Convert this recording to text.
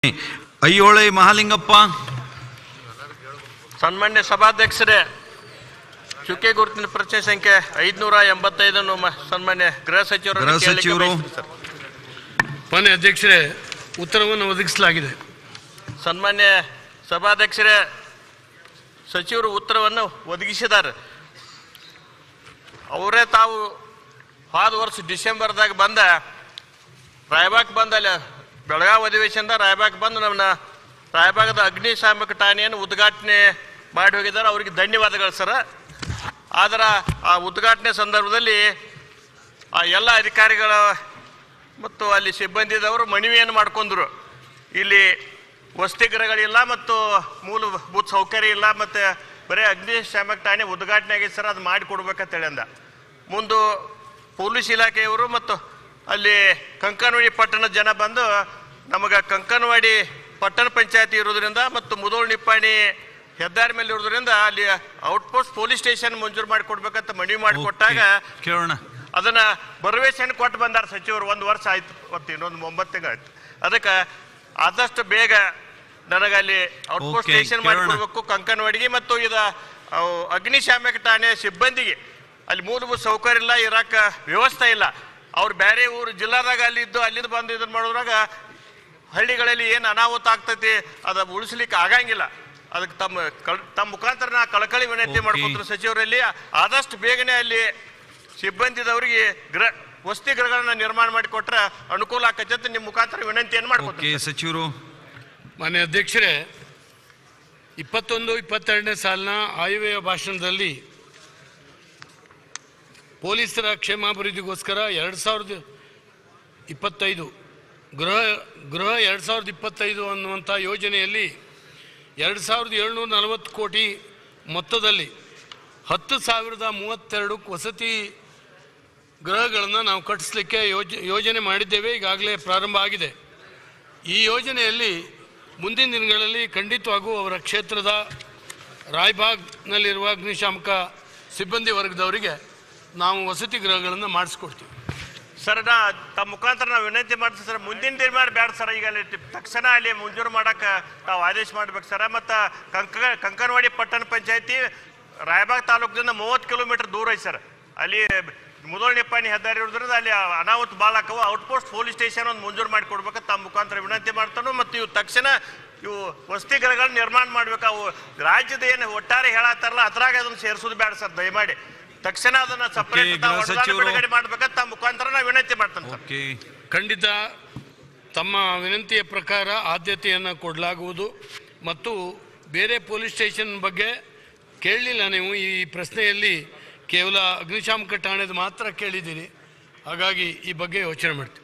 ಐಹೊಳೆ ಮಹಾಲಿಂಗಪ್ಪ ಸನ್ಮಾನ್ಯ ಸಭಾಧ್ಯಕ್ಷರೇ ಚುಕ್ಕೆ ಗುರುತಿನ ಪ್ರಶ್ನೆ ಸಂಖ್ಯೆ ಐದುನೂರ ಎಂಬತ್ತೈದನ್ನು ಮ- ಸನ್ಮಾನ್ಯ ಗೃಹ ಸಚಿವರು ಗೃಹ ಸಚಿವರು. ಮಾನ್ಯ ಅಧ್ಯಕ್ಷರೇ ಉತ್ತರವನ್ನು ಒದಗಿಸಲಾಗಿದೆ ಸನ್ಮಾನ್ಯ ಸಭಾಧ್ಯಕ್ಷರೇ ಸಚಿವರು ಉತ್ತರವನ್ನು ಒದಗಿಸಿದ್ದಾರೆ ಅವರೇ ತಾವು ಹೋದ ವರ್ಷ ಡಿಸೆಂಬರ್ದಾಗ ಬಂದ ರಾಯಬಾಗ್ ಬಂದ ಅಲ್ಲಿ ಬೆಳಗಾವಿ ಅಧಿವೇಶನದ ರಾಯಬಾಗ್ ಬಂದು ನಮ್ಮನ್ನ ರಾಯಬಾಗದ ಅಗ್ನಿಶಾಮಕ ಠಾಣೆಯನ್ನು ಉದ್ಘಾಟನೆ ಮಾಡಿ ಹೋಗಿದ್ದಾರೆ ಅವರಿಗೆ ಧನ್ಯವಾದಗಳು ಸರ ಆದ್ರೆ ಆ ಉದ್ಘಾಟನೆ ಸಂದರ್ಭದಲ್ಲಿ ಆ ಎಲ್ಲ ಅಧಿಕಾರಿಗಳ ಮತ್ತು ಅಲ್ಲಿ ಸಿಬ್ಬಂದಿದವರು ಮನವಿಯನ್ನು ಮಾಡ್ಕೊಂಡ್ರು ಇಲ್ಲಿ ವಸತಿಗೃಹಗಳಿಲ್ಲ ಮತ್ತು ಮೂಲಭೂತ ಸೌಕರ್ಯ ಇಲ್ಲ ಮತ್ತು ಬರೀ ಅಗ್ನಿಶಾಮಕ ಠಾಣೆ ಉದ್ಘಾಟನೆ ಆಗೈತೆ ಸರ್ ಅದು ಮಾಡಿ ಕೊಡ್ಬೇಕಂತ ಹೇಳಿ ಅಂದ ಮುಂದು ಪೊಲೀಸ್ ಇಲಾಖೆಯವರು ಮತ್ತು ಅಲ್ಲಿ ಕಂಕನವಾಡಿ ಪಟ್ಟಣದ ಜನ ಬಂದು ನಮಗೆ ಕಂಕನವಾಡಿ ಪಟ್ಟಣ ಪಂಚಾಯತಿ ಇರೋದ್ರಿಂದ ಮತ್ತು ಮುದೋಳ್ ನಿಪ್ಪಾಣಿ ಹೆದ್ದಾರಿ ಮೇಲೆ ಇರೋದ್ರಿಂದ ಅಲ್ಲಿ ಔಟ್ಪೋಸ್ಟ್ ಪೊಲೀಸ್ ಸ್ಟೇಷನ್ ಮಂಜೂರು ಮಾಡಿ ಕೊಡ್ಬೇಕಂತ ಮನವಿ ಮಾಡಿಕೊಟ್ಟಾಗ ಓಕೆ, ಕೇಳೋಣ ಅದನ್ನ ಭರವಸೆಯನ್ನು ಕೊಟ್ಟು ಬಂದಾರ ಸಚಿವರು ಒಂದು ವರ್ಷ ಆಯ್ತು ಮತ್ತು ಇನ್ನೊಂದು ಒಂಬತ್ತು ತಿಂಗಳು ಆಯ್ತು ಅದಕ್ಕೆ ಆದಷ್ಟು ಬೇಗ ನನಗೆ ಅಲ್ಲಿ ಔಟ್ಪೋಸ್ಟ್ Okay, ಸ್ಟೇಷನ್ ಕೇಳೋಣ. ಮಾಡಿಕೊಡ್ಬೇಕು ಕಂಕನವಾಡಿಗೆ ಮತ್ತು ಇದ ಅವು ಅಗ್ನಿಶಾಮಕ ಠಾಣೆ ಸಿಬ್ಬಂದಿಗೆ ಅಲ್ಲಿ ಮೂಲಭೂತ ಸೌಕರ್ಯ ಇಲ್ಲ ಇರಾಕ ವ್ಯವಸ್ಥೆ ಇಲ್ಲ ಅವ್ರು ಬೇರೆ ಊರು ಜಿಲ್ಲಾದಾಗ ಅಲ್ಲಿದ್ದು ಅಲ್ಲಿಂದ ಬಂದು ಇದನ್ನ ಮಾಡೋದ್ರಾಗ ಹಳ್ಳಿಗಳಲ್ಲಿ ಏನು ಅನಾಹುತ ಆಗ್ತೈತಿ ಅದ ಉಳಿಸ್ಲಿಕ್ಕೆ ಆಗಂಗಿಲ್ಲ ಅದಕ್ಕೆ ತಮ್ಮ ಕಳ್- ತಮ್ಮ ಮುಖಾಂತರ ನಾ ಕಳಕಳಿ ವಿನಂತಿ Okay. ಮಾಡ್ಕೊತಾರೆ ಸಚಿವರಲ್ಲಿ ಆದಷ್ಟು ಬೇಗನೆ ಅಲ್ಲಿ ಸಿಬ್ಬಂದಿದವರಿಗೆ ಗೃಹ ವಸತಿ ಗೃಹಗಳನ್ನ ನಿರ್ಮಾಣ ಮಾಡಿಕೊಟ್ರೆ ಅನುಕೂಲ ಆಕೈತೆ ಅಂತ ನಿಮ್ಮ ಮುಖಾಂತರ ವಿನಂತಿಯನ್ನು ಓಕೆ ಮಾಡ್ಕೊತೀನಿ ಸಚಿವರು ಮಾನ್ಯ ಅಧ್ಯಕ್ಷರೇ ಇಪ್ಪತ್ತೊಂದು ಇಪ್ಪತ್ತೆರಡನೇ ಸಾಲಿನ ಆಯವ್ಯಯ ಭಾಷಣದಲ್ಲಿ ಪೊಲೀಸರ ಕ್ಷೇಮಾಭಿವೃದ್ಧಿಗೋಸ್ಕರ ಎರಡು ಸಾವಿರದ ಇಪ್ಪತ್ತೈದು ಗೃಹ ಗೃಹ ಎರಡು ಸಾವಿರದ ಇಪ್ಪತ್ತೈದು ಅನ್ನುವಂಥ ಯೋಜನೆಯಲ್ಲಿ ಎರಡು ಸಾವಿರದ ಏಳ್ನೂರ ನಲವತ್ತು ಕೋಟಿ ಮೊತ್ತದಲ್ಲಿ ಹತ್ತು ಸಾವಿರದ ಮೂವತ್ತೆರಡು ವಸತಿ ಗೃಹಗಳನ್ನು ನಾವು ಕಟ್ಟಿಸ್ಲಿಕ್ಕೆ ಯೋಜ ಯೋಜನೆ ಮಾಡಿದ್ದೇವೆ ಈಗಾಗಲೇ ಪ್ರಾರಂಭ ಆಗಿದೆ ಈ ಯೋಜನೆಯಲ್ಲಿ ಮುಂದಿನ ದಿನಗಳಲ್ಲಿ ಖಂಡಿತವಾಗೂ ಅವರ ಕ್ಷೇತ್ರದ ರಾಯ್ಬಾಗ್ನಲ್ಲಿರುವ ಅಗ್ನಿಶಾಮಕ ಸಿಬ್ಬಂದಿ ವರ್ಗದವರಿಗೆ ನಾವು ವಸತಿ ಗೃಹಗಳನ್ನು ಮಾಡಿಸ್ಕೊಡ್ತೀವಿ ಸರ್ ನಾ ತಮ್ಮ ಮುಖಾಂತರ ನಾವು ವಿನಂತಿ ಮಾಡ್ತೀವಿ ಸರ್ ಮುಂದಿನ ದಿನ ಮಾಡಿ ಬೇಡ ಸರ್ ಈಗ ಅಲ್ಲಿ ಟಿ- ತಕ್ಷಣ ಅಲ್ಲಿ ಮಂಜೂರು ಮಾಡಕ್ಕೆ ತಾವು ಆದೇಶ ಮಾಡ್ಬೇಕು ಸರ್ ಮತ್ತು ಕಂಕ ಕಂಕನವಾಡಿ ಪಟ್ಟಣ ಪಂಚಾಯತಿ ರಾಯಬಾಗ್ ತಾಲೂಕಿನಿಂದ ಮೂವತ್ತು ಕಿಲೋಮೀಟರ್ ದೂರ ಐತೆ ಸರ್ ಅಲ್ಲಿ ಮುದೋಳ್ ನಿಪ್ಪಾಣಿ ಹೆದ್ದಾರಿ ಇರೋದ್ರಿಂದ ಅಲ್ಲಿ ಅನಾಹುತ ಭಾಳ ಆಕವು ಔಟ್ಪೋಸ್ಟ್ ಪೊಲೀಸ್ ಸ್ಟೇಷನ್ ಒಂದು ಮಂಜೂರು ಮಾಡಿ ಕೊಡ್ಬೇಕು ತಮ್ಮ ಮುಖಾಂತರ ವಿನಂತಿ ಮಾಡ್ತಾನು ಮತ್ತು ಇವು ತಕ್ಷಣ ಇವು ವಸತಿ ಗೃಹಗಳನ್ನ ನಿರ್ಮಾಣ ಮಾಡ್ಬೇಕು ಅವು ರಾಜ್ಯದ ಏನು ಒಟ್ಟಾರೆ ಹೇಳತ್ತಾರಲ್ಲ ಅದ್ರಾಗ ಅದನ್ನು ಸೇರಿಸೋದು ಬೇಡ ಸರ್ ದಯಮಾಡಿ ತಕ್ಷಣ ಅದನ್ನ ಸಪರೇಟ್ ಗೃಹ ಸಚಿವರು. ಬಿಡುಗಡೆ ಮಾಡ್ಬೇಕಂತ ತಮ್ಮ ಮುಖಾಂತರ ನಾವು ವಿನಂತಿ ಮಾಡ್ತೇನೆ ಸರ್ ಓಕೆ ಖಂಡಿತ ತಮ್ಮ ವಿನಂತಿಯ ಪ್ರಕಾರ ಆದ್ಯತೆಯನ್ನು ಕೊಡಲಾಗುವುದು ಮತ್ತು ಬೇರೆ ಪೊಲೀಸ್ ಸ್ಟೇಷನ್ ಬಗ್ಗೆ ಕೇಳಲಿಲ್ಲ ನೀವು ಈ ಪ್ರಶ್ನೆಯಲ್ಲಿ ಕೇವಲ ಅಗ್ನಿಶಾಮಕ ಠಾಣೆದು ಮಾತ್ರ ಕೇಳಿದ್ದೀರಿ ಹಾಗಾಗಿ ಈ ಬಗ್ಗೆ ಯೋಚನೆ ಮಾಡ್ತೀವಿ